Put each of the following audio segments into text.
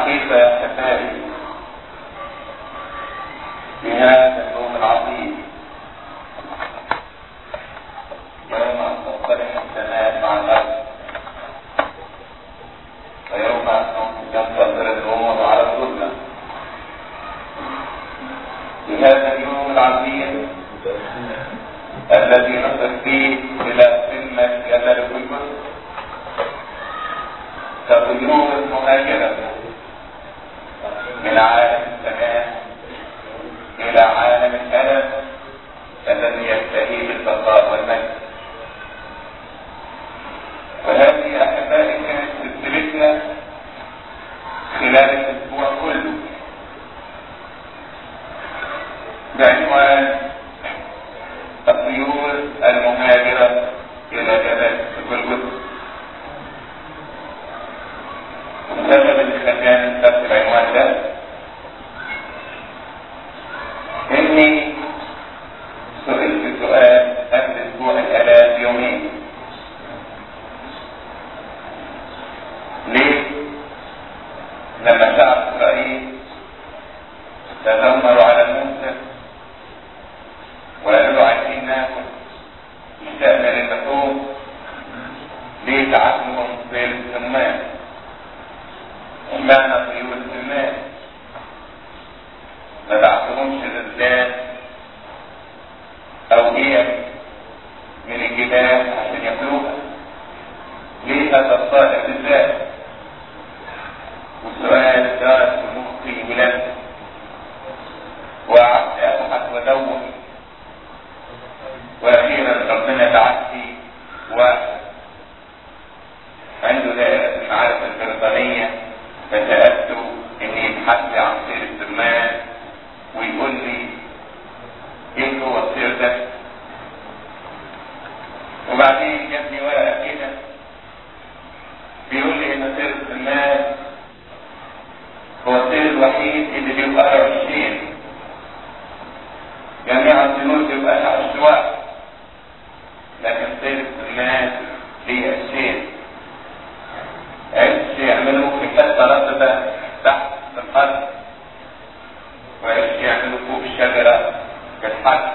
كيف يحتفل بهذا اليوم العظيم يوم أن تصطلح السماء مع الأرض ويوم أن ينتصر الأمور على الظلمة بهذا اليوم العظيم الذي نصل فيه إلى قمة جبل القدس كطيور مهاجرة من عالم السماء إلى عالم الألم الذي ينتهي بالبقاء والمجد وهذه أحبائي كانت سلسلتنا خلال الأسبوع كله بعنوان الطيور المهاجرة إلى جبل القدس السبب اللي خلاني نكتب العنوان ده اني سئلت سؤال قبل اسبوع الالام يومين ليه لما شعب اسرائيل تذمروا على موسى وقالوا له عايزين ناكل اشتقنا للحوم ليه تعاملهم زي السمان اشمعنى طيور السمان ما بعتهمش غزلان او ايه من الجبال عشان ياكلوها ليه هذا الصالح بالذات والسؤال دارت في مخي بلاد وقعدت ابحث وادور واخيرا ربنا بعت لي واحد عنده دائرة المعارف البريطانية فسألته ان يبحث لي عن سير السمان ويقول لي ايه هو السير ده وبعدين جابني ورقة كده بيقول لي ان سير السمان هو السير الوحيد اللي بيبقى له عشرين جميع السنور بيبقى لها عشوائي لكن سير السمان ليه عشرين عش يعملوا في حته رطبه تحت في الارض وعش يعملوا فوق الشجره في الحد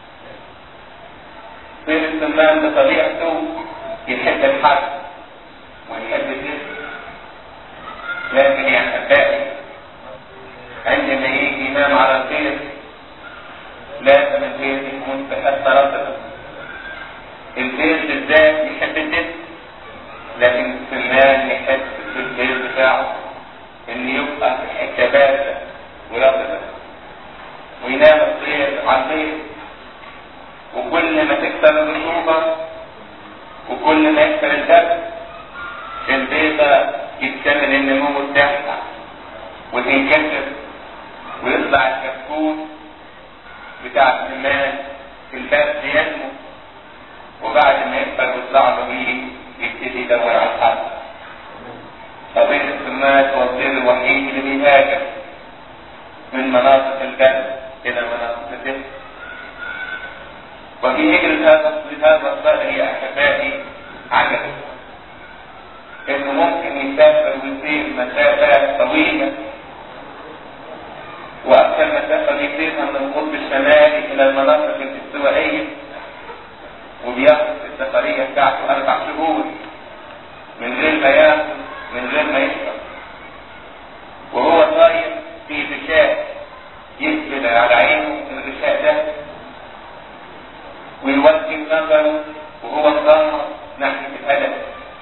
سير السمان بطبيعته يحب الحد ويحب الجسم لكن يا احبائي عندما يجي ينام على البيت لازم البيت يكون في حته رطبه البيت بالذات يحب الجسم لكن السمان يحب في البيت بتاعه ان يبقى في حته بارده ورطبه وينام الطير على البيت وكل ما تكسر الرطوبه وكل ما يكسر الدم البيضة يكتمل النمو بتاعها وتنكسر ويطلع الكتكوت بتاع السمان في الباب ينمو وبعد ما يكبر ويطلع له بيه يبتدي يدور على الحل طبيعة السمان هو الطير الوحيد اللي بيهاجر من مناطق البر إلى مناطق الدفء وفي هجرة هذا هذا الطائر يا أحبائي عجب إنه ممكن يسافر ويطير مسافات طويلة وأكثر مسافة بيطيرها من القطب الشمالي إلى المناطق الاستوائية وبياخد في السفرية بتاعته أربع شهور من غير ما ياكل من غير ما يشرب وهو طاير في غشاء يسجد على عينه الغشاء ده ويوجه نظره وهو مغمض ناحية الهدف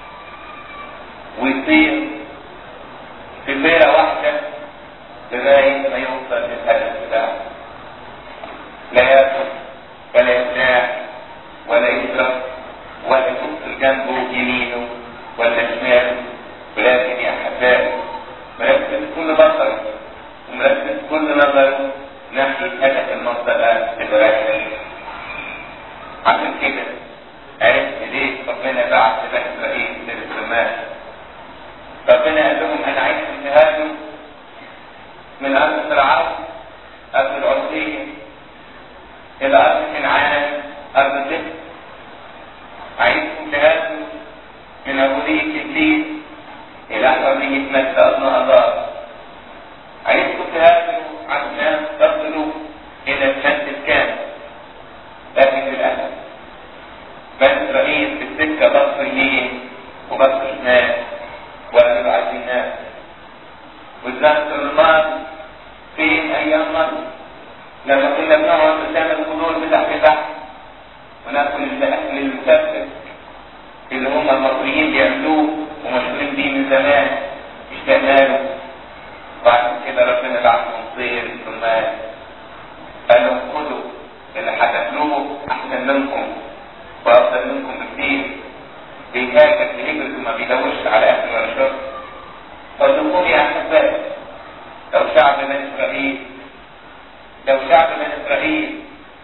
ويطير في ليلة واحدة لغاية ما يوصل للهدف بتاعه لا ياكل ولا يبتاع ولا يشرب ولا يبص جنبه يمينه ولا شماله ولكن يا احبائي مركز كل بصره ومركز كل نظره ناحية هدف المنطقة اللي رايح لها عشان كده عرفت ليه ربنا بعت بني اسرائيل للسماء ربنا قال لهم انا عايز تهاجم من ارض فرعون ارض العرضيه الى ارض كنعان ارض الذكر عايزكم تهاجموا من عبوديه ابليس الى حريه مجد ابناء الله والذكر الماضي فين ايام مصر لما كنا بنقعد قدام الخضور بتاع فتح وناكل الاكل المسبك اللي هم المصريين بيعملوه ومشهورين بيه من زمان اشتقنا له وبعد كده ربنا بعت لهم طير ثم قال لهم خدوا اللي هتاكلوه احسن منكم وافضل منكم بكتير بيهاجر بيهجر وما بيدورش على اكل ولا شرب صدقوني يا احبائي لو شعب من اسرائيل لو شعب من اسرائيل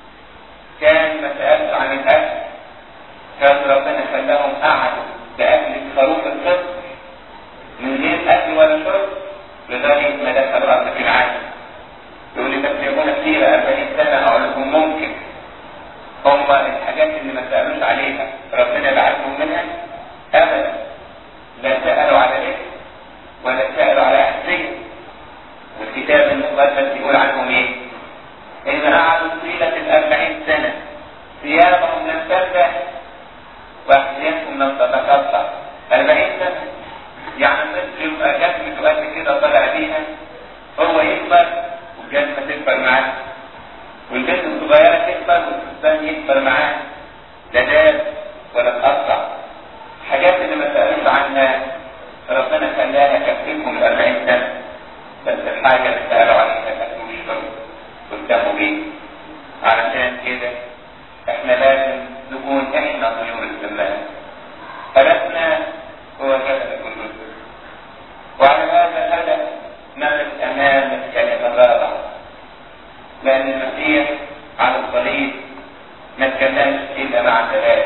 كان ما سالش عن الاكل كان ربنا خلاهم قعدوا باكل خروف الفطر من غير اكل ولا شرب لغايه ما دخلوا ارض العالم يقول لي تفرقون كثيرة 40 سنة أقول لكم ممكن هم الحاجات اللي ما سألوش عليها ربنا بعثهم منها أبدا لا سألوا على اسم ولا سألوا على أحسية والكتاب المقدس يقول عنهم إيه؟ إن قعدوا طيلة الأربعين سنة ثيابهم لم ترتاح وأحذيتهم لم تتقطع أربعين سنة يعني مثل يبقى جسمته قد كده طالع بيها هو يكبر والجسم تكبر معاه والبنت الصغيرة تكبر والفستان يكبر معاه لا داب ولا تقطع حاجات اللي ما سألوش عنها ربنا خلاها كفيكم الأربعين سنة بس الحاجة اللي سألوا عليها كانوا يشربوا واهتموا بيه علشان كده احنا لازم نكون احنا طيور السماء هدفنا هو جسد القدس وعلى هذا الهدف نقف امام الكلمه الرابعه لان المسيح على الصليب ما اتكلمش الا مع ثلاثه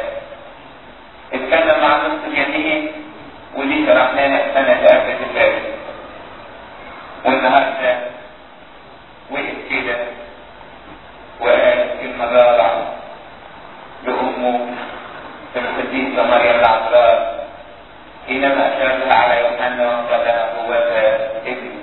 اتكلم مع نصف اليمين ودي شرحناها السنه اللي قبل اللي فاتت والنهارده وقف كده وقال كلمه رابعه لامه القديسه مريم العذراء حينما اشار على يوحنا وقال لها هو ابني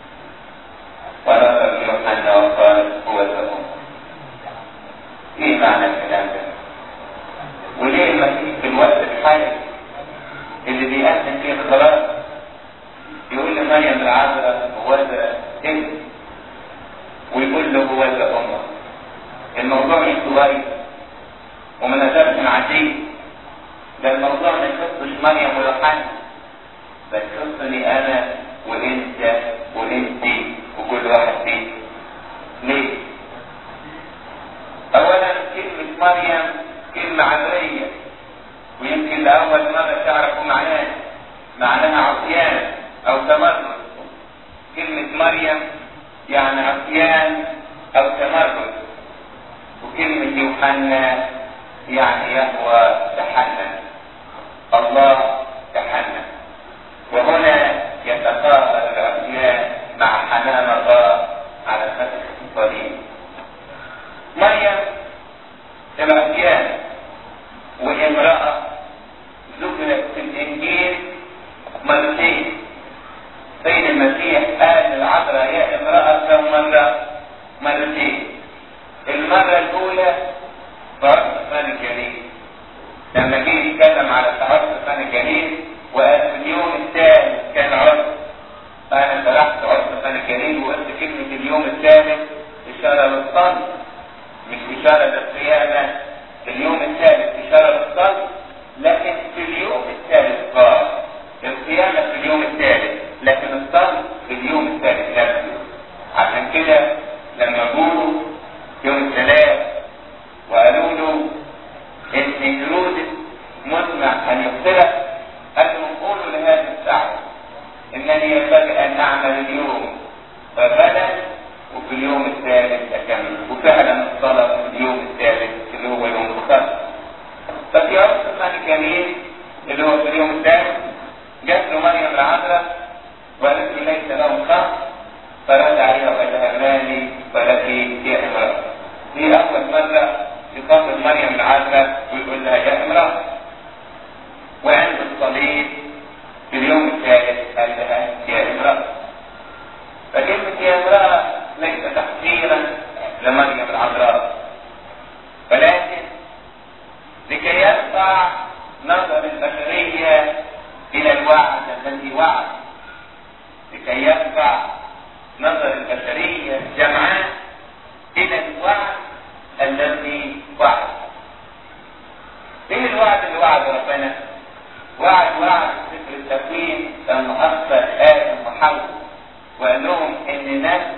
ونظر يوحنا وقال هو الأم ايه معنى الكلام ده وليه المسيح في الوقت الحالي اللي بيقدم فيه الخلاص يقول لمريم العذراء هو ابن ويقول له هو امه الموضوع مش صغير وما نزلش عادي ده الموضوع ما يخصش مريم ويوحنا بس يخصني انا وانت وانت وكل واحد فينا ليه؟ اولا كلمة مريم كلمة عبرية ويمكن لأول مرة تعرفوا معناها معناها عصيان أو تمرد كلمة مريم يعني عصيان أو تمرد وكلمة يوحنا يعني يهوى تحنن الله تحنن وهنا يتقابل العصيان مع حنان الله على فتح الصليب مريم العصيان وامرأة ذكرت في الإنجيل مرتين سيد المسيح قال للعذراء يا امرأة كم مرة مرتين المرة الأولى فرق الثاني الجليل لما جه يتكلم على تعرف الثاني الجليل وقال في اليوم الثالث كان عرس انا شرحت عرس الثاني الجليل وقلت كلمة اليوم الثالث إشارة للصلب مش إشارة للقيامة اليوم الثالث إشارة للصلب لكن في اليوم الثالث قال القيامة في اليوم الثالث لكن الصلب في اليوم الثالث نفسه عشان كده لما جولوا يوم الثلاث وقالوا له ان هيرودس مزمع ان يقتلك قال لهم قولوا لهذه الساعه انني ينبغي ان اعمل اليوم فغدا وفي اليوم الثالث اكمل وفعلا الصلاه في اليوم الثالث اللي هو يوم الخمس ففي عرس الثاني الجميل اللي هو في اليوم الثالث جات له مريم العذراء وقالت له ليس لهم خمس فرد عليها وقال لها مالي ولك يا امراه دي اول مره يقابل مريم العذراء ويقول لها يا امراه وعند الصليب في اليوم الثالث قال لها يا امراه فكلمه يا امراه ليس تحقيرا لمريم العذراء ولكن لكي يرفع نظر البشريه الى الوعد الذي وعد لكي يرفع نظر البشرية جمعاء إلى الوعد الذي وعد ايه الوعد اللي وعد ربنا؟ وعد وعد سفر التكوين لما أخبر آدم وحواء وقال لهم إن نفس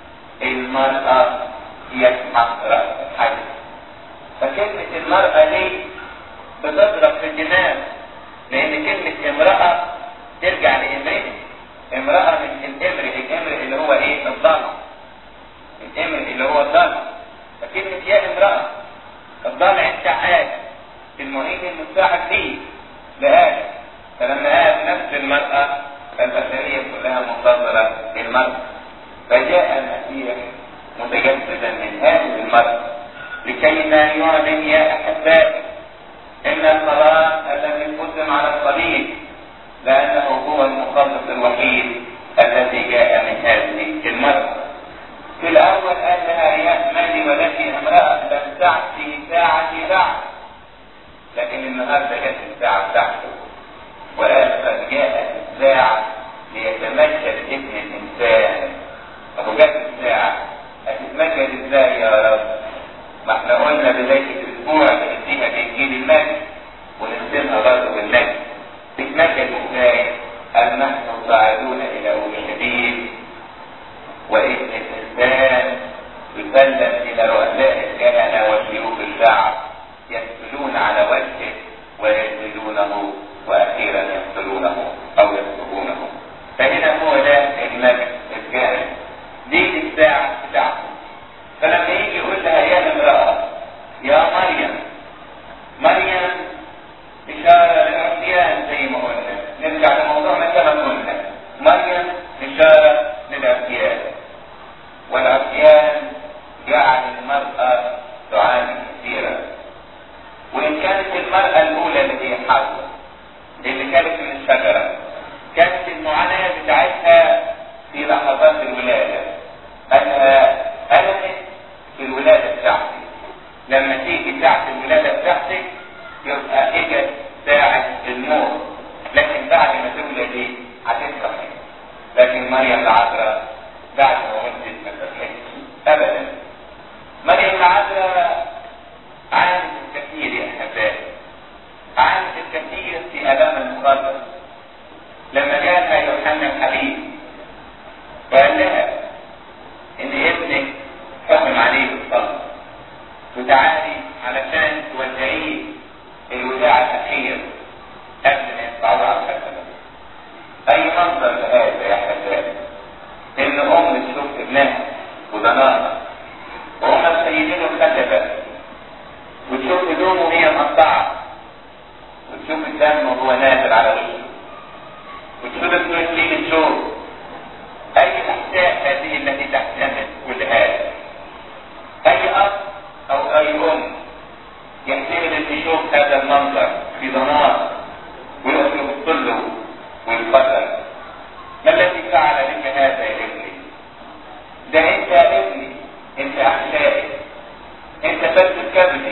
المرأة يسحق رأس الحجر فكلمة المرأة دي بتضرب في الدماغ لأن كلمة امرأة ترجع لامرئ امرأة من الامرئ الامرئ اللي هو ايه الضلع الامرئ اللي هو الضلع فكلمة يا امرأة الضلع بتاع آدم المعين المساعد ليه لآدم فلما آدم نفس المرأة فالبشرية كلها منتظرة للمرأة فجاء المسيح متجسدا من هذه المرأة لكي ما يعلن يا أحبائي إن الصلاة الذي قدم على الصليب لأنه هو المخلص الوحيد الذي جاء من هذه المرأة. في الأول قال لها يا مالي ولكن امرأة لم تعتي ساعتي بعد. لكن النهارده جت الساعة بتاعته. وقال قد جاءت الساعة ليتمجد ابن الإنسان. أبو جت الساعة هتتمجد ازاي يا رب؟ ما احنا قلنا بداية الأسبوع بنديها بإنجيل المجد ونختمها برضه بالمجد. تتمجد ازاي؟ قال نحن صاعدون إلى أورشليم وابن الإنسان يسلم إلى رؤساء الكهنة وشيوخ الشعب يسجلون على وجهه ويسجلونه وأخيرا يقتلونه أو يصلبونه. فهنا هو ده المجد الكامل. دي الساعة بتاعته. فلما يجي يقول لها يا امرأة يا مريم مريم إشارة للعصيان زي ما قلنا نرجع لموضوعنا كما قلنا مريم إشارة للعصيان والعصيان جعل المرأة تعاني كثيرا وإن كانت المرأة الأولى اللي هي حواء اللي كانت من الشجرة كانت المعاناة بتاعتها في لحظات الولادة أنها ألمت في الولادة بتاعتي لما تيجي ساعة الولادة بتاعتك يبقى اجت ساعة الموت لكن بعد ما تولدي هتفرحي لكن مريم العذراء بعد ما ولدت ما فرحتش ابدا مريم العذراء عانت الكثير يا احبائي عانت الكثير في الام المخلص لما جاءها يوحنا الحبيب وقال لها ان ابنك حكم عليه بالصلاه وتعالي علشان تودعيه الوداع الاخير قبل ما يطلعوا على الحسنه اي منظر لهذا يا حبايبي ان ام تشوف ابنها وضناها وهم مسيدين الخشبه وتشوف هدومه وهي مقطعه وتشوف الدم وهو نازل على وشه وتشوف ابنه يسيب الشوك اي احداث هذه التي تحتمل كل هذا اي اب او اي ام يحتمل ان يشوف هذا المنظر في ضنار ويقف يبص له ويتفضل ما الذي فعل بك هذا يا ابني؟ ده انت يا ابني انت احشائي انت بس كبدي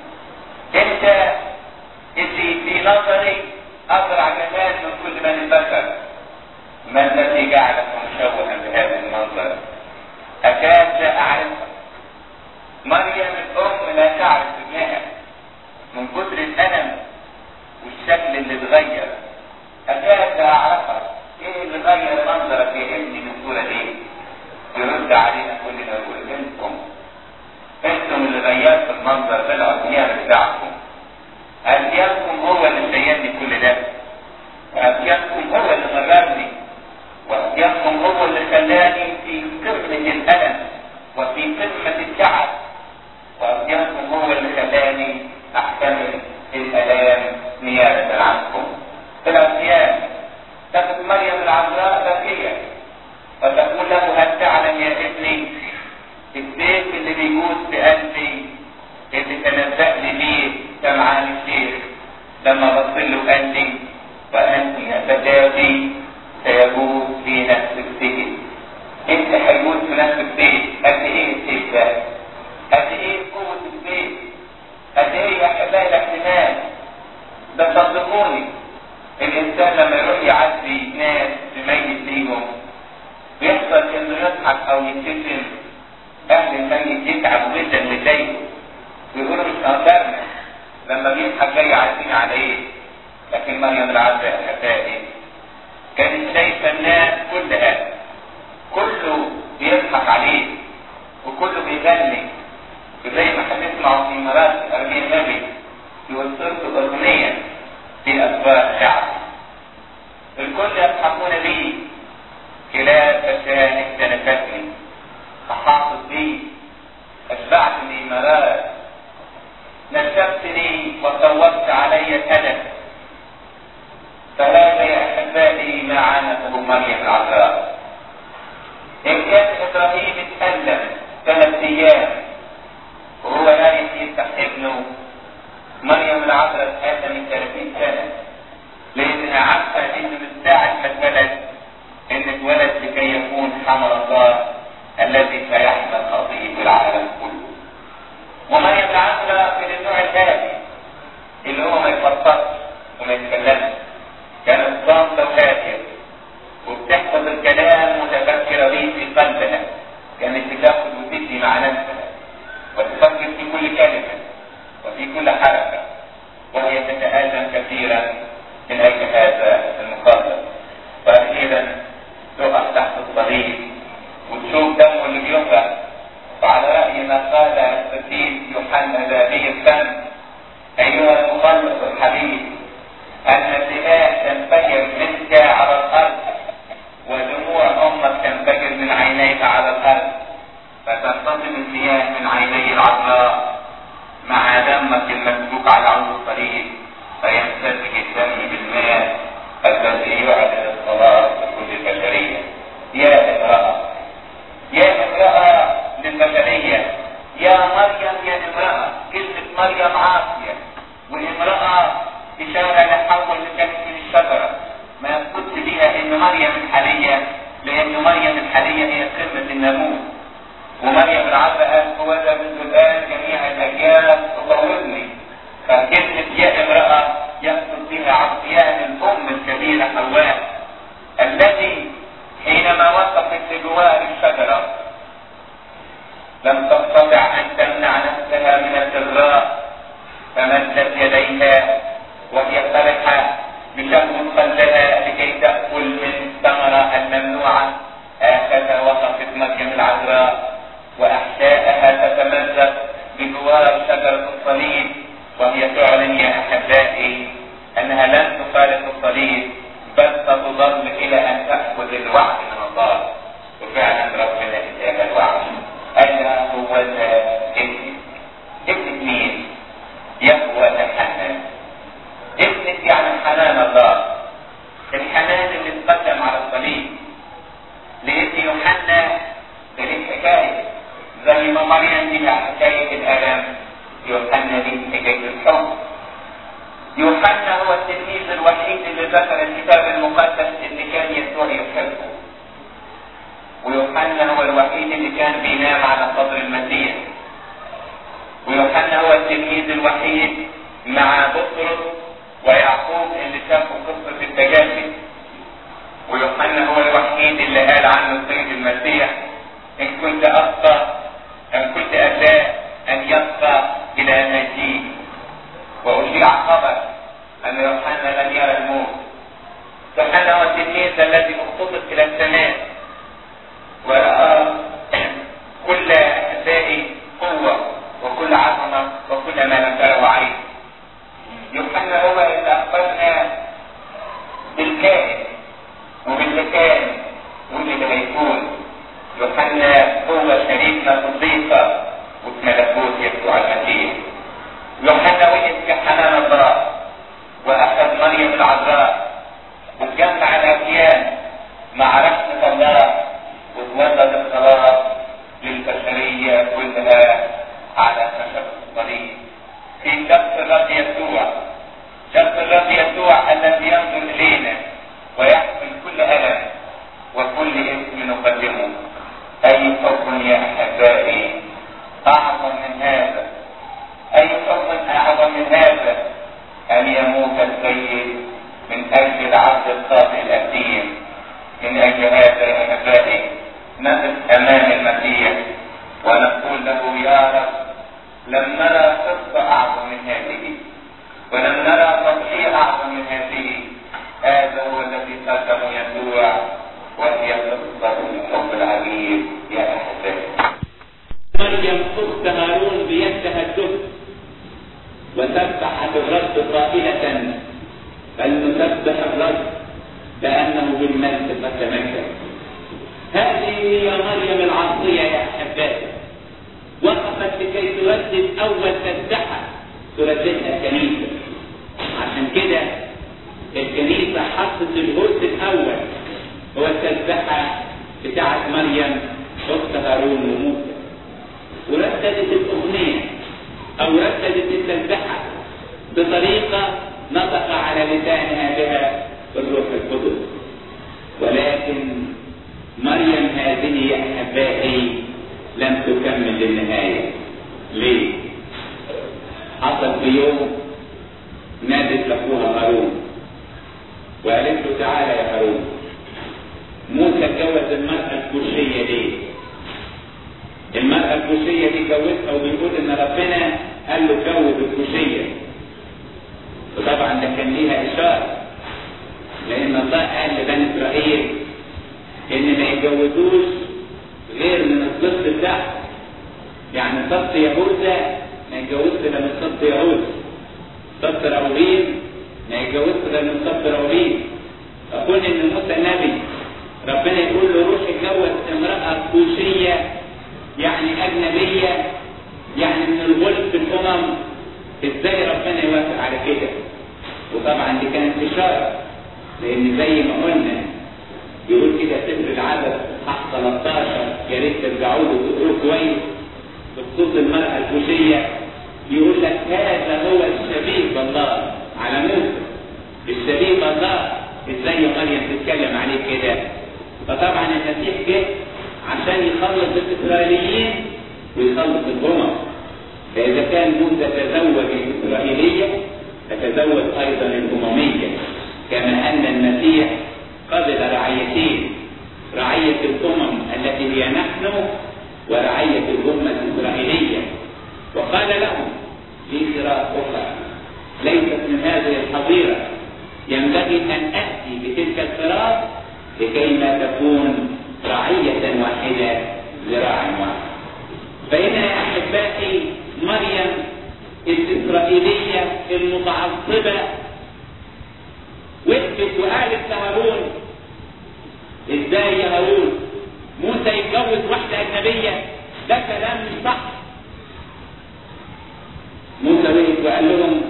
انت اللي في نظري اسرع جمال من كل من البشر ما الذي جعلك مشوها بهذا المنظر؟ اكاد لا اعرفك مريم الام لا تعرف ابنها من كتر الالم والشكل اللي اتغير اكاد لا اعرفها ايه اللي غير منظرك يا ابني بالصوره دي يرد علينا كلنا يقول انتم انتم اللي غيرتوا المنظر ده العصيان بتاعكم عصيانكم هو اللي سيدني كل ده وعصيانكم هو اللي غررني وعصيانكم هو اللي خلاني في قمه الالم وفي قمه التعب وأصيانكم هو اللي خلاني أحتمل الآلام نيابة عنكم. في الأصيان تقف مريم العذراء باكية وتقول له هل تعلم يا ابني السيف اللي بيجوز في قلبي اللي تنبأ لي بيه سمعان الشيخ لما بص له قال لي وأنت يا فتاتي سيجوز في نفسك سجن. أنت هيجوز في نفسك سجن قد إيه السيف ده؟ قد ايه قوة البيت قد ايه يا احبائي الاحتمال ده صدقوني الانسان لما يروح يعدي ناس بميت ليهم بيحصل يفضل انه يضحك او يبتسم اهل الميت يتعبوا جدا لشيء ويقولوا مش قدرنا لما بيضحك جاي عايزين عليه لكن مريم العذراء احبائي كانت شايفه الناس كلها كله بيضحك عليه وكله بيغني وزي ما هتسمعوا في مرات ارمي النبي يقول صرت اغنيه في اسواق شعب الكل يضحكون بي خلال فشاء اختلفتني أحاطت بي أشبعتني مرات نشبتني وصوبت علي الأدب فهذا يا أحبائي ما عانته مريم العذراء إن كان إبراهيم اتألم ثلاث أيام وهو نايم يفتح ابنه مريم العذراء اتألم 30 سنة لأنها عارفة إن من ساعة ما اتولد إن اتولد لكي يكون حمل الله الذي سيحمل خطيه العالم كله. ومريم العذراء من النوع الهادي اللي هو ما يفطرش وما يتكلمش. كانت صامتة وهادية وبتحفظ الكلام متفكرة به في قلبها. كانت بتاخد وتدي مع نفسها وتفكر في كل كلمة وفي كل حركة وهي تتألم كثيرا من أجل هذا المخاطر. فأخيرا تقف تحت الصليب وتشوف دمه اللي بيهرق وعلى رأي ما قال القديس يوحنا ذهبي الفم أيها المخلص الحبيب أن الدماء تنفجر منك على الأرض ودموع أمك تنفجر من عينيك على الأرض فتنتظم المياه من عيني العذراء مع دمك المسبوك على عود الصليب فيمتزج الدم بالماء الذي يعلن الصلاة لكل البشرية يا امرأة يا امرأة للبشرية يا مريم يا امرأة كلمة مريم عاصية وامرأة إشارة لحول كانت من الشجرة ما يقصد بها إن مريم الحالية لأن مريم الحالية هي قمة الناموس ومريم العذراء هو ذا منذ الآن جميع الأجيال تطورني فكلمة يا امرأة يقصد بها عصيان الأم الكبيرة حواء التي حينما وقفت لجوار الشجرة لم تستطع أن تمنع نفسها من الجراء فمدت يديها وهي فرحة بشهوة قلبها لكي تأكل من الثمرة الممنوعة هكذا وقفت مريم العذراء وأحشائها تتمزق بجوار شجرة الصليب وهي تعلن يا أحبائي أنها لن تفارق الصليب بل ستظل إلى أن تأخذ الوعد من الله وفعلا ربنا اداها الوعد أنا هو ذا ابني ابنك مين؟ يهوى حنان ابنك يعني حنان الله الحنان اللي اتقدم على الصليب لأن يوحنا دي حكاية زي ما مريم دي حكاية الألم يوحنا دي حكاية الحب يوحنا هو التلميذ الوحيد اللي ذكر الكتاب المقدس اللي كان يسوع يحبه ويوحنا هو الوحيد اللي كان بينام على صدر المسيح ويوحنا هو التلميذ الوحيد مع بطرس ويعقوب اللي شافوا قصة التجلي ويوحنا هو الوحيد اللي قال عنه السيد المسيح ان كنت اخطا ان كنت اشاء ان يبقى الى مجيء واشيع خبر ان يوحنا لم يرى الموت يوحنا هو التلميذ الذي اختطف الى السماء وراى كل احبائي قوه وكل عظمه وكل ما لم تره عين يوحنا هو اللي اخبرنا بالكائن وبالمكان واللي هيكون يوحنا هو شريكنا في الضيقه وفي ملكوت يسوع المسيح يوحنا وقف في حنان الله واخذ مريم العذراء وتجمع الاديان مع رحمه الله وتولد الخلاص للبشريه كلها على خشب الصليب في شخص الرب يسوع شخص الرب يسوع الذي ينظر الينا ويحمل كل الم وكل اسم نقدمه اي حب يا احبائي اعظم من هذا اي حب اعظم من هذا ان يموت السيد من اجل العبد الخاطئ الاثيم من اجل هذا يا احبائي نقف امام المسيح ونقول له يا رب لم نرى قصة اعظم من هذه ولم نرى تضحية اعظم من هذه هذا هو الذي قدمه يسوع وهي قصة الحب العجيب يا احبائي مريم اخت هارون بيدها الدهن وسبحت الرب قائلة فلنسبح الرب لأنه بالمجد قد تمكن هذه هي مريم العاصية يا أحبائي وقفت لكي تردد أول تسبحة ترددها الكنيسة عشان كده الكنيسة حطت الهرس الأول هو التسبحة بتاعت مريم أخت هارون وموسى ورددت الأغنية أو رددت التسبحة بطريقة نطق على لسانها بها الروح القدس ولكن مريم هذه يا أحبائي لم تكمل للنهاية ليه؟ حصل في يوم نادت لأخوها هارون وقالت له تعالى يا هارون موسى اتجوز المرأة الكوشية ليه؟ المرأة الكوشية دي جوزها وبيقول إن ربنا قال له جوز الكوشية وطبعا ده كان ليها إشارة لأن الله قال لبني إسرائيل إن ما يتجوزوش غير من الصف بتاعهم يعني صف يهوذا ما يتجوزش إلا من صف يهوذا صف راوبين ما يتجوزش إلا من صف راوبين فكون إن موسى نبي ربنا يقول له روح اتجوز امرأة كوشية يعني أجنبية يعني من الغلب في الأمم ازاي ربنا يوافق على كده وطبعا دي كانت إشارة لأن زي ما قلنا يقول كده سفر العدد صح 13 يا ريت ترجعوا له وتقروا كويس بخصوص المرأة الكوشية يقول لك هذا هو الشبيه بالله على موسى الشبيه بالله ازاي مريم تتكلم عليه كده فطبعا المسيح جه عشان يخلص الاسرائيليين ويخلص الامم فاذا كان موسى تزوج الاسرائيليه فتزوج ايضا الامميه كما ان المسيح قبل رعيتين رعيه الامم التي هي نحن ورعيه الامه الاسرائيليه وقال لهم في قراءه اخرى ليست من هذه الحظيره ينبغي ان اتي بتلك القراءه لكي ما تكون رعية واحدة لراع واحد فهنا يا أحبائي مريم الإسرائيلية المتعصبة وقفت وقالت لهارون ازاي يا هارون موسى يتجوز واحدة أجنبية ده كلام مش صح موسى وقف وقال لهم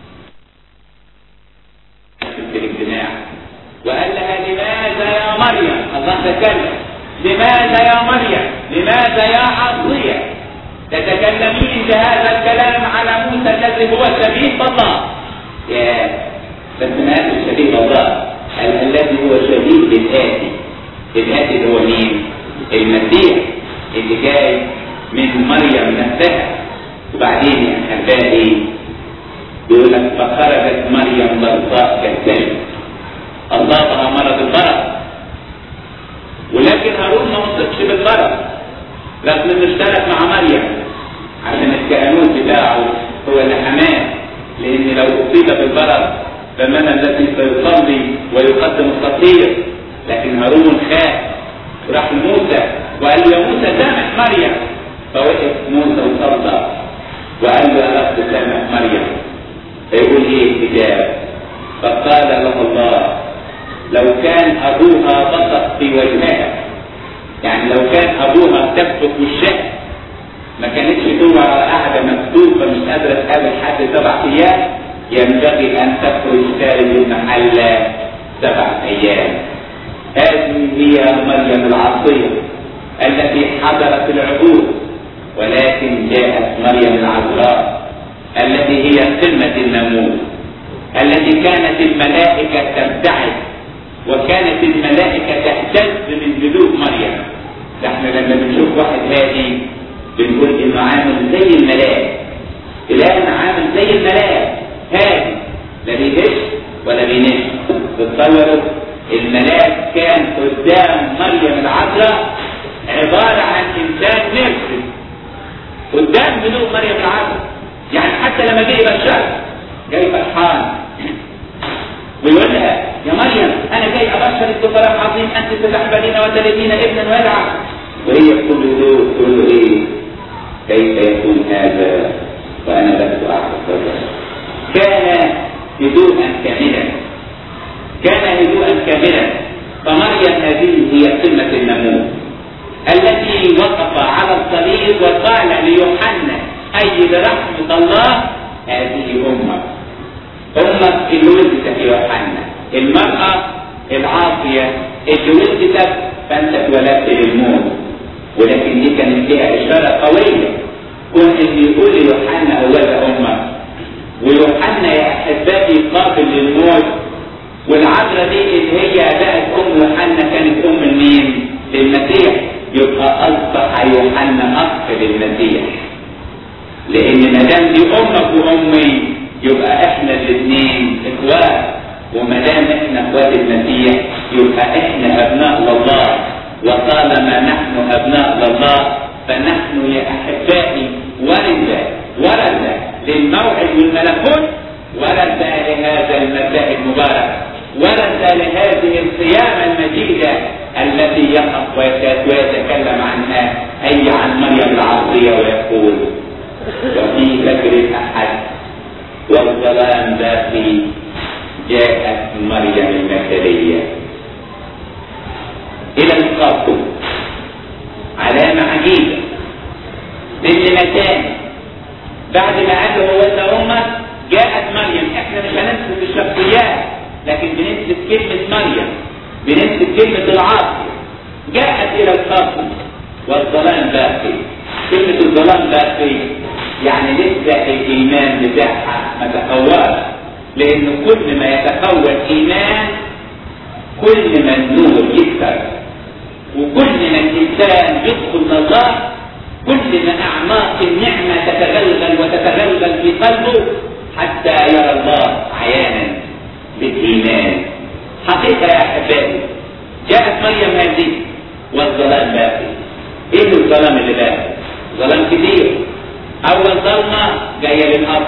في الاجتماع وقال لها لماذا يا مريم الله تكلم لماذا يا مريم لماذا يا عصية تتكلمين بهذا الكلام على موسى الذي هو شبيه بالله يا بس ما قالش شبيه بالله ال- الذي هو شبيه بالآتي الآتي اللي هو مين المسيح اللي جاي من مريم نفسها وبعدين يا أحبائي يقول لك فخرجت مريم ضرباء كالثلج أصابها مرض المرض ولكن هارون ما وصفش بالمرض رغم انه اشترك مع مريم عشان الكهنوت بتاعه هو الحماه لان لو اصيب بالمرض فمن الذي سيصلي ويقدم التطهير لكن هارون خاف راح لموسى وقال له يا موسى سامح مريم فوقف موسى وصلى وقال له يا رب سامح مريم فيقول ايه الكتاب فقال له الله لو كان ابوها بصق في وجهها يعني لو كان ابوها تبصق وشها ما كانتش تدور على قاعده مكتوبه مش قادره تقابل حد سبع ايام ينبغي ان تخرج خارج المحل سبع ايام هذه هي مريم العاصيه التي حضرت العبور ولكن جاءت مريم العذراء التي هي قمه الناموس التي كانت الملائكه تبتعد وكانت الملائكة تهتز من هدوء مريم ده احنا لما بنشوف واحد هادي بنقول انه عامل زي الملاك الان عامل زي الملاك هادي لا بيهش ولا بينش تتصوروا الملاك كان قدام مريم العذراء عبارة عن إنسان نفسي قدام بنوء مريم العذراء يعني حتى لما جه يبشر جاي فرحان ويقول لها يا مريم انا جاي ابشر السفراء عظيم انت ستحبلين وتلدين ابنا ويدعى وهي بكل هدوء تقول له ايه كيف يكون هذا وانا لست اعرف كان هدوءا كاملا كان هدوءا كاملا فمريم هذه هي قمه النموذج التي وقف على الصليب وقال ليوحنا اي برحمه الله هذه امك امك اللي ولدت في يوحنا المراه العاصيه اللي ولدت فانت اتولدت للموت ولكن دي كانت لها اشاره قويه كون اللي يقول ليوحنا اولا امك ويوحنا يا احبائي قابل للموت والعذراء دي اللي هي بقت ام يوحنا كانت ام مين؟ للمسيح يبقى اصبح يوحنا اخ للمسيح لان ما دام دي امك وامي يبقى احنا الاثنين اخوات وما دام احنا اخوات المسيح يبقى احنا ابناء لله وطالما نحن ابناء لله فنحن يا احبائي ورثه ورثه للموعد والملكوت ورثه لهذا المساء المبارك ورثه لهذه القيامه المجيده التي يقف ويتكلم عنها اي عن مريم العصريه ويقول وفي فجر الاحد والظلام باقي جاءت مريم المثليه الى القبر علامه عجيبه من مكان بعد ما قال له هو امك جاءت مريم احنا مش هنمسك الشخصيات لكن بنمسك كلمه مريم بنمسك كلمة العاصي جاءت إلى القبر والظلام باقي كلمة الظلام باقي يعني لسه الإيمان بتاعها ما تقواش لأن كل ما يتقوى الإيمان كل ما النور يكثر وكل ما الإنسان يدخل الله كل ما أعماق النعمة تتغلغل وتتغلغل في قلبه حتى يرى الله عيانا بالإيمان حقيقة يا أحبائي جاءت مريم هذه والظلام باقي إيه الظلام اللي باقي؟ ظلام كبير أول ظلمة جاية للقبر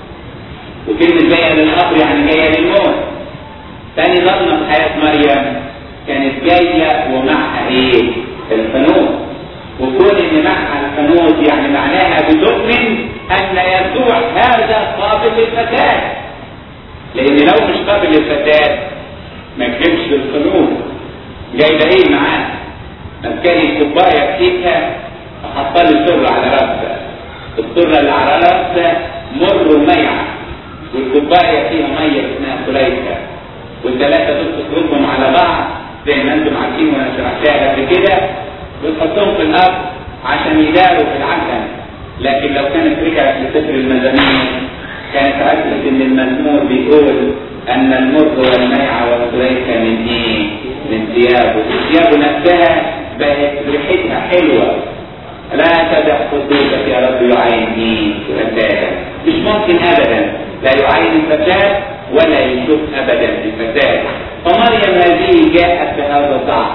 وكلمة جاية للقبر يعني جاية للموت ثاني ظلمة في حياة مريم كانت جاية ومعها إيه؟ القنوت وكون إن معها القنوت يعني معناها بتؤمن أن يسوع هذا قابل للفتاة لأن لو مش قابل للفتاة ما تجيبش للقانون جايبه ايه معاه كان الكوبايه فيها حاطه لي سر على راسها السر اللي على راسها مر وميعه والكوبايه فيها ميه اسمها سليكه والثلاثه دول تخرجهم على بعض زي ما انتم عارفين وانا شرحتها قبل كده وتحطهم في الارض عشان يداروا في العجل لكن لو كانت رجعت لسفر المزامير كانت عرفت ان المزمور بيقول ان المر والميع والسليكه من ايه؟ من ثيابه، ثيابه نفسها بقت ريحتها حلوه. لا تدع خطوطك يا رب يعين ايه؟ فتاة. مش ممكن ابدا لا يعين الفتاة ولا يشوف ابدا الفتاة. فمريم هذه جاءت بهذا الضعف.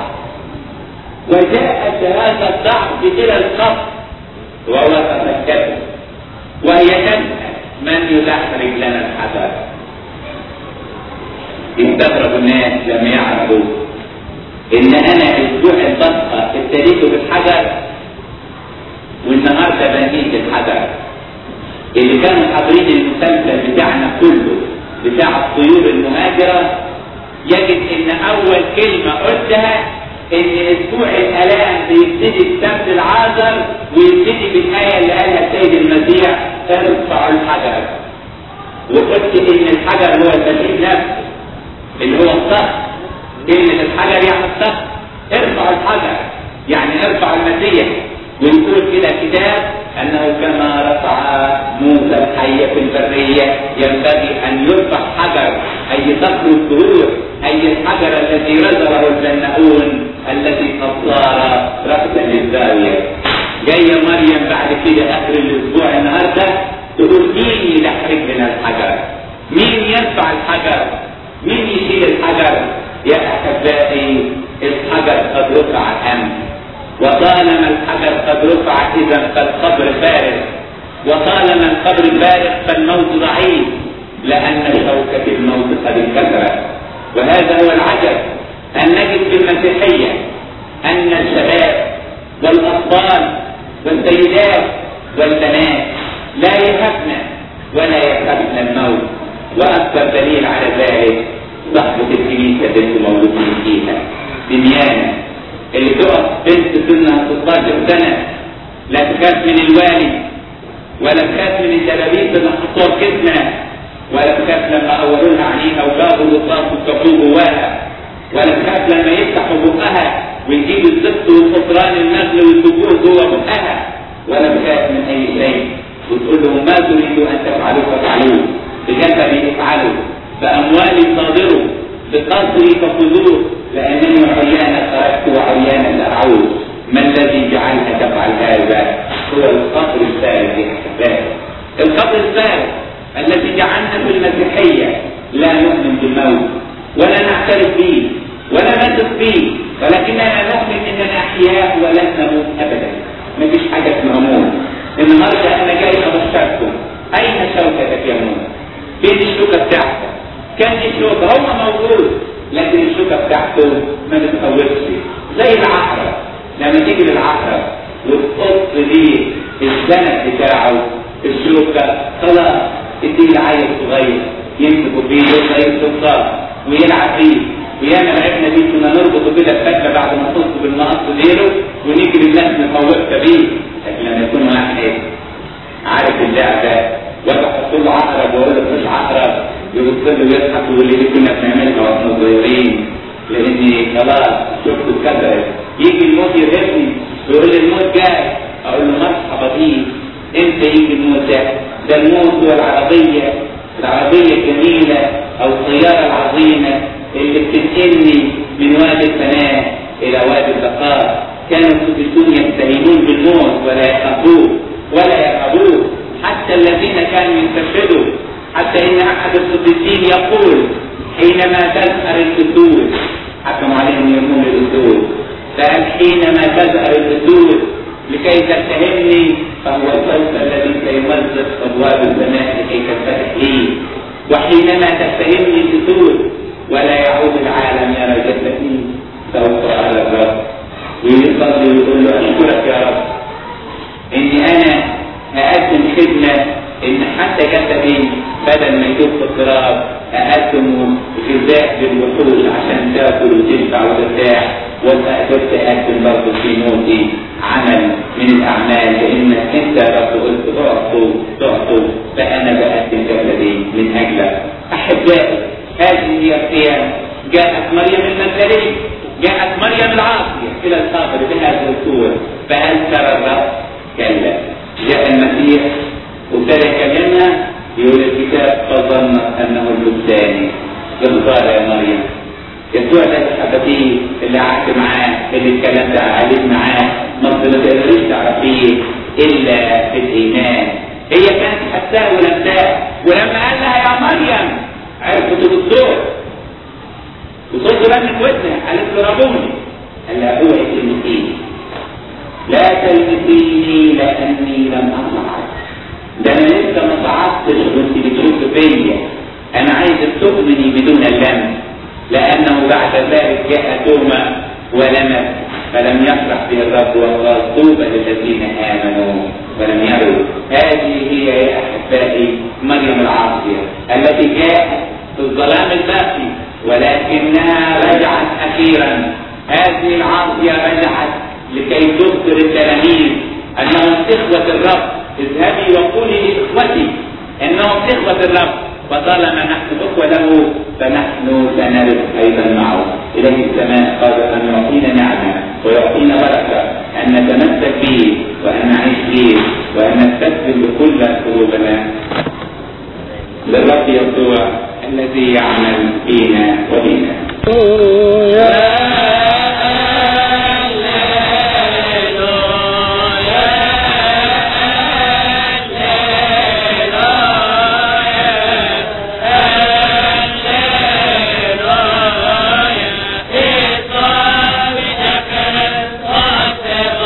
وجاءت بهذا الضعف الى القبر ووقفت تبكي وهي تسأل من يدحرج لنا الحجر استغرب الناس لم يعرفوا ان انا اسبوع البصقه ابتديته بالحجر والنهارده بنيت الحجر اللي كانوا حاضرين المسلسل بتاعنا كله بتاع الطيور المهاجره يجد ان اول كلمه قلتها ان اسبوع الالام بيبتدي بسبت العازر ويبتدي بالايه اللي قالها السيد المسيح ارفعوا الحجر وقلت ان الحجر هو المسيح نفسه اللي هو الصخر كلمة الحجر يعني الصخر ارفعوا الحجر يعني ارفع المسيح ويقول كده كتاب انه كما رفع موسى الحية في البرية ينبغي ان يرفع حجر اي صخر الدهور اي الحجر الذي رزقه الزناؤون الذي قد صار رأسا للزاوية جاية مريم بعد كده اخر الاسبوع النهارده تقول مين يدحرج لنا الحجر؟ مين يرفع الحجر؟ مين يشيل الحجر؟ يا احبائي الحجر قد رفع امس وطالما الحجر قد رفع اذا فالقبر فارغ وطالما القبر فارغ فالموت ضعيف لان شوكه الموت قد انكسرت وهذا هو العجب ان نجد في المسيحيه ان الشباب والاطفال والسيدات والبنات لا يهبن ولا يخافن الموت واكبر دليل على ذلك صحبة الكنيسة بنت مولودين فيها دميانة اللي تقف بنت سنها 16 سنة لا تخاف من الوالي ولا تخاف من الجلابيب اللي حطوها في جسمها ولا تخاف لما اولوا لها عينيها وجابوا الرصاص وكبوه جواها ولا تخاف لما يفتحوا بقها ويجيبوا الزفت وقطران النخل ويسكوه جوه بقها ولا تخاف من اي شيء وتقول لهم ما تريدوا ان تفعلوا فافعلوه بجسدي افعلوا باموالي صادروا بقصري فخذوه لانني عريانا خرجت وعريانا اعود ما الذي جعلك تفعل هذا هو القبر الثالث يا احبائي القبر الثالث الذي جعلنا في المسيحيه لا نؤمن بالموت ولا نعترف به ولا نثق به ولكننا نؤمن اننا احياء ولن نموت ابدا مفيش حاجه اسمها موت النهارده انا جاي ابشركم اين شوكتك يا موت؟ فين الشوكه بتاعتك؟ كان الشوكه هو موجود لكن الشوكه بتاعته ما بتخوفش زي العقرب لما تيجي للعقرب وتحط ليه الزنق بتاعه الشوكه خلاص اديه لعيل صغير يمسكه فيه يبقى يمسك ويلعب فيه وياما لعبنا دي كنا نربطه كده بفتله بعد ما نحطه بالمقص ديله ونيجي للناس نخوفها بيه لكن لما يكون واحد عارف اللعبه وانا احط له عقرب واقول له مش عقرب يبص له ويضحك ويقول لي دي كنا بنعملها واحنا صغيرين لاني خلاص شفت اتكسرت يجي الموت يرهقني ويقول لي الموت جاي اقول له مرحبا بيك امتى يجي الموت ده؟ ده الموت هو العربيه العربيه الجميله او الطياره العظيمه اللي بتنقلني من وادي الفناء الى وادي البقاء كانوا القديسون يستهينون بالموت ولا يخافوه ولا يرهبوه حتى الذين كانوا يستشهدوا حتى ان احد القديسين يقول حينما تزهر الاسود حكموا عليهم يرمون الاسود فقال حينما تزهر الاسود لكي تتهمني فهو الصوت الذي سيمزق ابواب السماء لكي تنفتح لي وحينما تتهمني الاسود ولا يعود العالم يرى جدتي سوف على الرب ويصلي ويقول له اشكرك يا رب اني انا هقدم خدمه ان حتى جسدي بدل ما يدوب في التراب اقدم غذاء للوحوش عشان تاكل وتشبع وترتاح وابقى قدرت اقدم برضه في موتي عمل من الاعمال لانك انت يا رب قلت اعطوا تعطوا فانا بقدم جسدي من اجلك احبائي هذه هي القيام جاءت مريم المجدليه جاءت مريم العاصيه الى القبر بهذه الصور فهل ترى الرب؟ كلا جاء المسيح وابتدى يكلمها يقول الكتاب فظنت انه البستاني اختار يا مريم يسوع ده حبتيه اللي قعدت معاه اللي اتكلمت عليه معاه ما تقدريش تعرفيه الا في الايمان هي كانت حساه ولمساه ولما قال لها يا مريم عرفت بالصوت وصوت رنت ودنها قالت له ربوني قال لها اوعي تلمسيني لا تلمسيني لاني لم اصعد ده انا لسه ما صعدتش وانت بتشوف فيا انا عايزك تؤمني بدون اللمس لانه بعد ذلك جاء توما ولمس فلم يفرح به الرب وقال طوبى للذين امنوا ولم يروا هذه هي يا احبائي مريم العاصيه التي جاءت في الظلام الباقي ولكنها رجعت اخيرا هذه العاصيه رجعت لكي تخبر التلاميذ انهم اخوه الرب اذهبي وقولي لاخوتي انهم اخوه الرب فطالما نحن اخوه له فنحن سنرث ايضا معه اليه السماء قادر ان يعطينا نعمه ويعطينا بركه ان نتمسك به وان نعيش به وان نستسلم بكل قلوبنا للرب يسوع الذي يعمل فينا وبنا Yeah.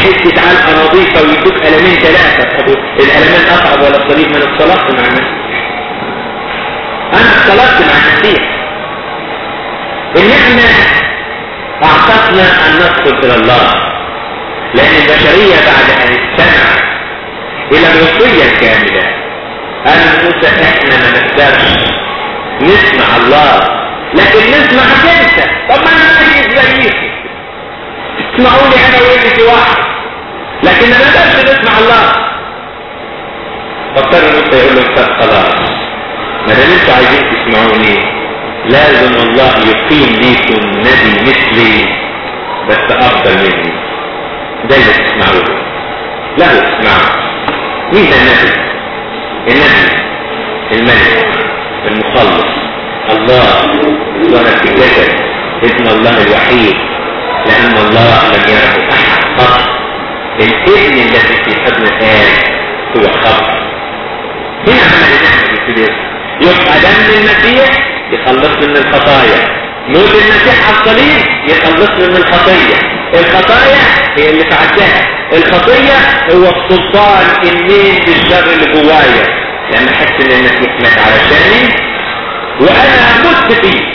حتة علقة نظيفة ويدوك قلمين ثلاثة طب القلمين أصعب ولا الصليب من اتصلت مع المسيح أنا اختلطت مع المسيح إن إحنا أعطتنا أن ندخل إلى الله لأن البشرية بعد أن استمع إلى الوصية الكاملة أن موسى إحنا ما نقدرش نسمع الله لكن نسمع انت طب ما انا ميت زيكم اسمعوني انا وابنتي واحد لكن ما نقدرش نسمع الله فاضطر موسى يقول له طب خلاص ما دام انتوا عايزين تسمعوني لازم الله يقيم ليكم نبي مثلي بس افضل مني ده اللي تسمعوه له تسمعوا مين ده النبي النبي الملك المخلص الله ولد الجسد ابن الله الوحيد لأن الله لم يره أحد قط الابن الذي في حضن الآب هو خبر هنا عمل النعمة بالكبير يبقى دم المسيح يخلصنا من الخطايا موت المسيح على الصليب يخلصنا من الخطية الخطايا هي اللي تعدها الخطية هو السلطان النين بالشر اللي جوايا لأن أحس إن المسيح مات علشاني وانا مت فيه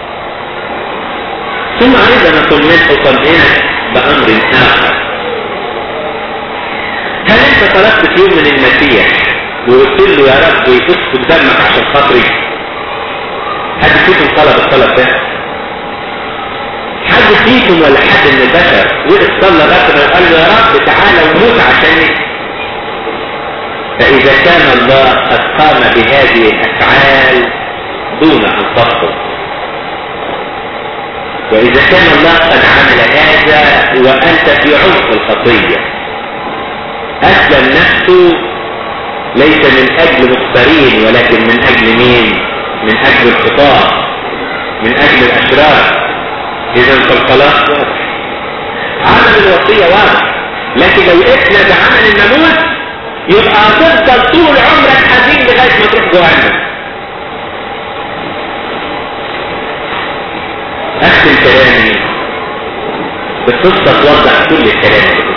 ثم ايضا اطمنت وطمئنك بامر اخر هل انت طلبت في يوم من المسيح وقلت له يا رب اسكت دمك عشان خاطري حد فيكم طلب الطلب ده حد فيكم ولا حد من البشر وقف صلى ربنا وقال له يا رب تعالى وموت عشاني فاذا كان الله قد قام بهذه الافعال دون أن تخطب وإذا كان الله قد عمل هذا وأنت في عمق الخطية أسلم نفسه ليس من أجل مختارين ولكن من أجل مين من أجل الخطاة من أجل الأشرار إذا فالخلاص واضح عمل الوصية واضح لكن لو وقفنا بعمل الناموس يبقى هتفضل طول عمرك حزين لغاية ما تروح جهنم اختم كلامي بقصة توضح كل الكلام ده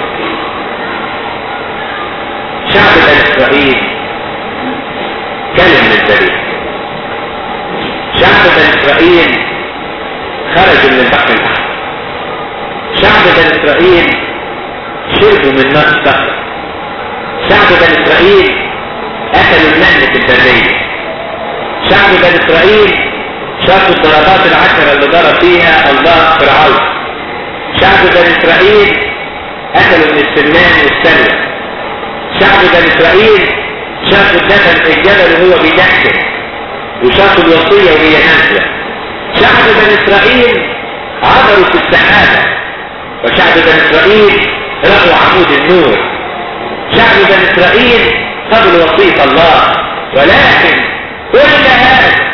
شعب بني اسرائيل كلم من الذبيح شعب بني اسرائيل خرجوا من البحر الاحمر شعب بني اسرائيل شربوا من ماء الصخر شعب بني اسرائيل اكلوا المن في البريه شعب بني اسرائيل شافوا الضربات العشرة اللي ضرب فيها الله فرعون شعب بني اسرائيل اكلوا من السمان والسلة شعب بني اسرائيل شافوا الدفن في الجبل وهو بيدحكم وشافوا الوصية وهي نازلة شعب بني اسرائيل عبروا في السحابة وشعب بني اسرائيل رأوا عمود النور شعب بني اسرائيل قبلوا وصية الله ولكن كل هذا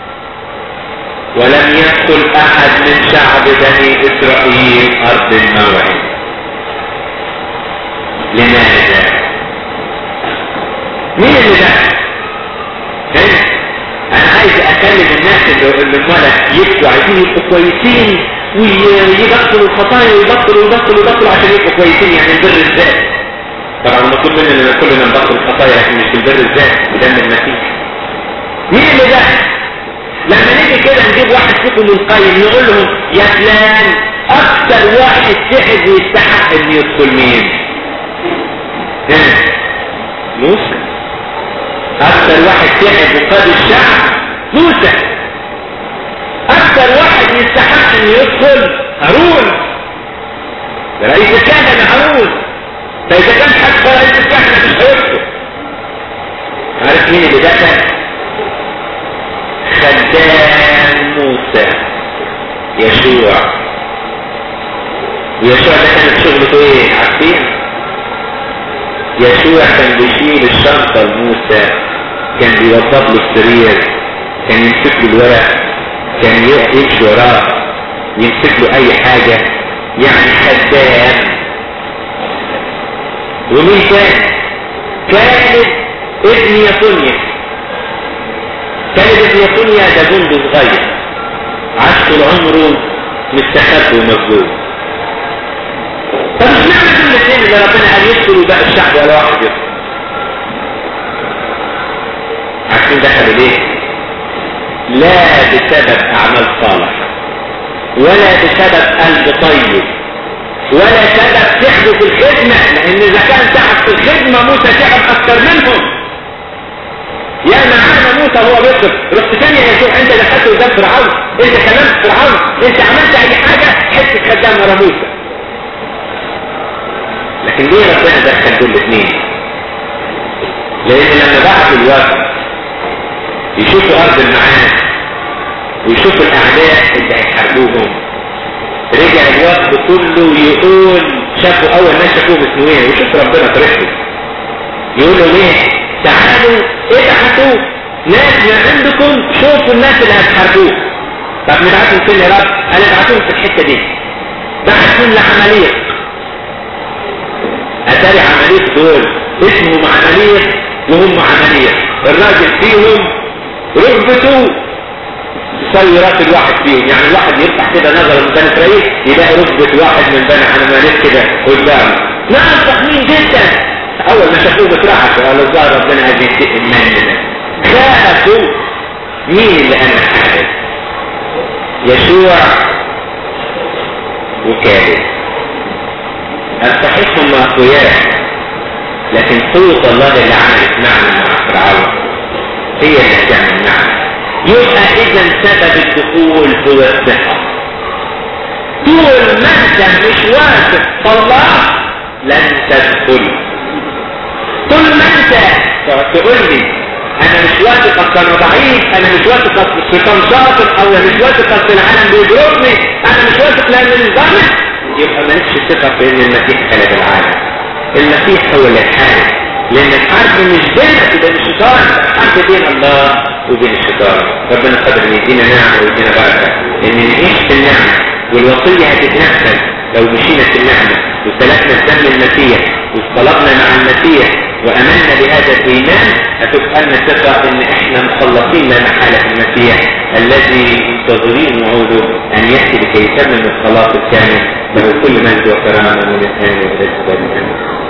ولم يدخل احد من شعب بني اسرائيل ارض الموعد لماذا مين اللي دخل هنا انا عايز اكلم الناس اللي اللي الملك يبقوا عايزين يبقوا كويسين ويبطلوا الخطايا ويبطلوا ويبطلوا ويبطلوا عشان يبقوا كويسين يعني البر الذات طبعا المطلوب مننا ان كلنا نبطل الخطايا لكن مش البر الذات بدم المسيح مين اللي دخل لما نيجي كده نجيب واحد فيكم القيم نقول لهم يا فلان اكثر واحد تعب ويستحق ان يدخل مين هنا موسى اكثر واحد تعب وقاد الشعب موسى اكثر واحد يستحق ان يدخل هارون ده رئيس الكهنه هارون ده اذا كان حتى رئيس الكهنه مش هيدخل عارف مين اللي دخل خدام موسى يشوع ويشوع ده كانت شغلته ايه عارفين يشوع كان بيشيل الشنطة لموسى كان بيوضب له السرير كان يمسك له الورق كان يمشي وراه يمسك له اي حاجة يعني خدام ومين كان كانت ابن يطنيا كانت ابن يطنيا ده جند صغير عاش طول عمره مستخبي ومسجون طب اشمعنى دول الاثنين اللي ربنا قال يدخل وباقي الشعب ولا واحد يدخل عارفين دخلوا ليه؟ لا بسبب اعمال صالحه ولا بسبب قلب طيب ولا سبب تعبوا في الخدمة لان اذا كان تعب في الخدمة موسى تعب اكتر منهم يا معانا موسى هو بيصف رحت ثانية يا شوف انت دخلت قدام فرعون انت كلمت فرعون انت عملت اي حاجة حتة خدام ورا موسى لكن ليه ربنا دخل دول الاثنين لان لما بعثوا الوفد يشوفوا ارض المعاد ويشوفوا الاعداء اللي هيحاربوهم رجع الوفد كله يقول شافوا اول ناس شافوه بسنوين وشوف ربنا طريقته يقولوا ليه تعالوا ابعتوا ناس من عندكم شوفوا الناس اللي هتحاربوه طب نبعتهم فين يا رب؟ قال ابعتهم في الحته دي بعتهم لعمليق اتاري عمليق دول اسمهم عمليق وهم عمليق الراجل فيهم ركبته تساوي راس الواحد فيهم يعني الواحد يفتح كده نظر من بني اسرائيل يلاقي ركبة واحد من بني حنمانيت كده قدامه نعم فخمين جدا اول ما شافوه بترعش قالوا الظاهر ربنا عايز ينتقم مننا خافوا مين اللي انا حارب يشوع وكالب صحيح هم اقوياء لكن قوة الله اللي عملت معنا مع فرعون هي اللي هتعمل معنا يبقى اذا سبب الدخول هو الثقة طول ما انت مش واثق في الله لن تدخل طول ما انت تقول لي انا مش واثق اصل انا ضعيف انا مش واثق اصل الشيطان شاطر او انا مش واثق اصل العالم بيضربني انا مش واثق لان الظالم يبقى مالكش ثقه في ان المسيح خلق العالم المسيح هو اللي يحارب لان الحرب مش بينك وبين الشيطان الحرب بين الله وبين الشيطان ربنا قدر ان يدينا نعمه ويدينا بركه ان نعيش في النعمه والوصيه هتتنفذ لو مشينا في النعمه وسلكنا بدم المسيح واصطلبنا مع المسيح وامنا بهذا الايمان هتبقى لنا ثقه ان احنا مخلصين لا محاله في المسيح الذي منتظرين وعوده ان ياتي لكي يتمم الخلاص الكامل له كل مجد وكرامه من الان والى الابد